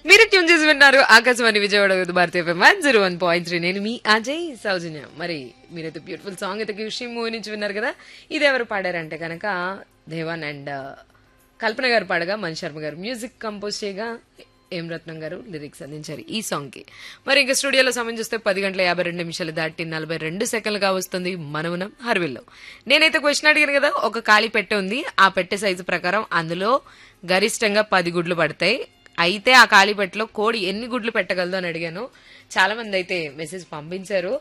మీరు ట్యూన్ చేసి విన్నారు Akashvani Vijayawada Vividh Bharati FM one zero one point three నేను మీ అజయ్ సౌజన్య మరి మీరైతే బ్యూటిఫుల్ సాంగ్ అయితే ఖుషి మూవీ నుంచి విన్నారు కదా ఇది ఎవరు పాడారంటే కనుక దేవాన్ అండ్ కల్పన గారు పాడగా మణి శర్మ గారు మ్యూజిక్ కంపోజ్ చేయగా ఏం రత్నం గారు లిరిక్స్ అందించారు ఈ సాంగ్ కి మరి ఇంకా స్టూడియోలో సమయం చూస్తే పది గంటల యాభై రెండు నిమిషాలు దాటి నలభై రెండు సెకండ్లుగా వస్తుంది మనమునం హర్విల్లో నేనైతే క్వశ్చన్ అడిగాను కదా ఒక ఖాళీ పెట్టె ఉంది ఆ పెట్టె సైజు ప్రకారం అందులో గరిష్టంగా పది గుడ్లు పడతాయి అయితే ఆ ఖాళీ పెట్టెలో కోడి ఎన్ని గుడ్లు పెట్టగలదు అని అడిగాను చాలా మంది అయితే మెసేజ్ పంపించారు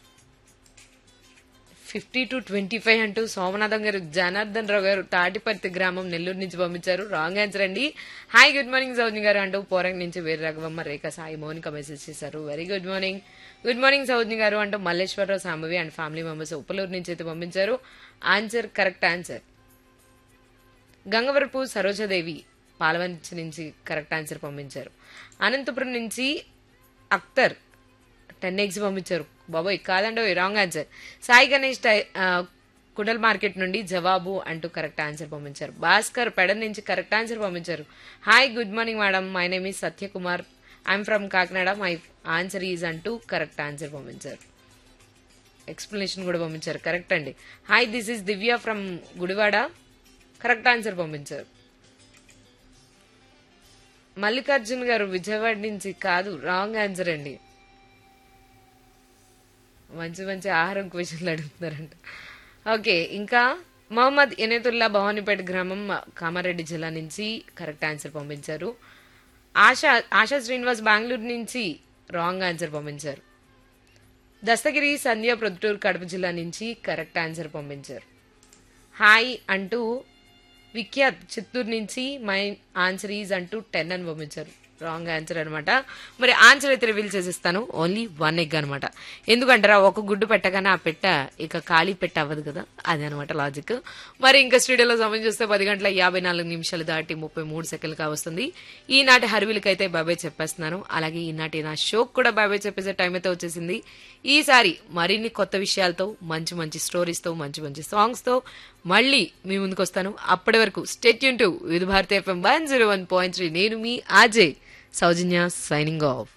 ఫిఫ్టీ టు ట్వంటీ ఫైవ్ అంటూ సోమనాథం గారు జనార్దన్ రావు గారు తాటిపర్తి గ్రామం నెల్లూరు నుంచి పంపించారు రాంగ్ ఆన్సర్ అండి హాయ్ గుడ్ మార్నింగ్ సౌజన్య గారు అంటూ పోరంగ్ నుంచి వీర రఘువమ్మ రేఖ సాయి మౌనిక మెసేజ్ చేశారు very good morning good morning Soujanya గారు అంటూ Malleswararao Sambhavi and family members Uppaluru నుంచి అయితే పంపించారు answer correct answer Gangavarapu Sarojadevi Palavanchi నుంచి కరెక్ట్ ఆన్సర్ పంపించారు అనంతపురం నుంచి అఖ్తర్ టెన్ ఎగ్స్ పంపించారు బాబోయ్ కాదండి రాంగ్ ఆన్సర్ సాయి గణేష్ టై- ఆ, కుండల్ మార్కెట్ నుండి జవాబు అంటూ కరెక్ట్ ఆన్సర్ పంపించారు భాస్కర్ పెడ నుంచి కరెక్ట్ ఆన్సర్ పంపించారు hi good morning madam my name is Satyakumar I'm from Kakinada my answer is అంటూ కరెక్ట్ ఆన్సర్ పంపించారు ఎక్స్ప్లెనేషన్ కూడా పంపించారు కరెక్ట్ అండి hi this is Divya from Gudivada correct answer పంపించారు మల్లికార్జున్ గారు విజయవాడ నుంచి కాదు రాంగ్ ఆన్సర్ అండి మంచి మంచి ఆహారం క్వశ్చన్లు అడుగుతున్నారంట ఓకే ఇంకా మహమ్మద్ ఎనేతుల్లా భవానీపేట గ్రామం కామారెడ్డి జిల్లా నుంచి కరెక్ట్ ఆన్సర్ పంపించారు ఆశా ఆశా శ్రీనివాస్ బెంగళూరు నుంచి రాంగ్ ఆన్సర్ పంపించారు దస్తగిరి సంధ్య ప్రొద్దుటూరు కడప జిల్లా నుంచి కరెక్ట్ ఆన్సర్ పంపించారు హాయ్ అంటూ విఖ్యాత్ చిత్తూరు నుంచి మై ఆన్సర్ ఈజ్ అంటూ టెన్ అని పంపించారు రాంగ్ ఆన్సర్ అనమాట మరి ఆన్సర్ అయితే రివీల్ చేసిస్తాను ఓన్లీ వన్ ఎగ్ అనమాట ఎందుకంటారా ఒక గుడ్డు పెట్టగానే ఆ పెట్ట ఇక ఖాళీ పెట్ట అవ్వదు కదా అదే అనమాట లాజిక్ మరి ఇంకా స్టూడియోలో సమయం చూస్తే పది గంటల యాభై నాలుగు నిమిషాలు దాటి ముప్పై మూడు సెకండ్లు కావస్తుంది ఈనాటి హర్విలకి అయితే బాబాయ్ చెప్పేస్తున్నాను అలాగే ఈనాటి నా షోకి కూడా బాబాయ్ చెప్పేసే టైం అయితే వచ్చేసింది ఈసారి మరిన్ని కొత్త విషయాలతో మంచి మంచి స్టోరీస్తో మంచి మంచి సాంగ్స్తో మళ్ళీ మీ ముందుకు వస్తాను అప్పటి వరకు స్టేట్ యూన్ to Vividh Bharati FM one zero one point three నేను మీ ఆజయ్ సౌజన్య సైనింగ్ ఆఫ్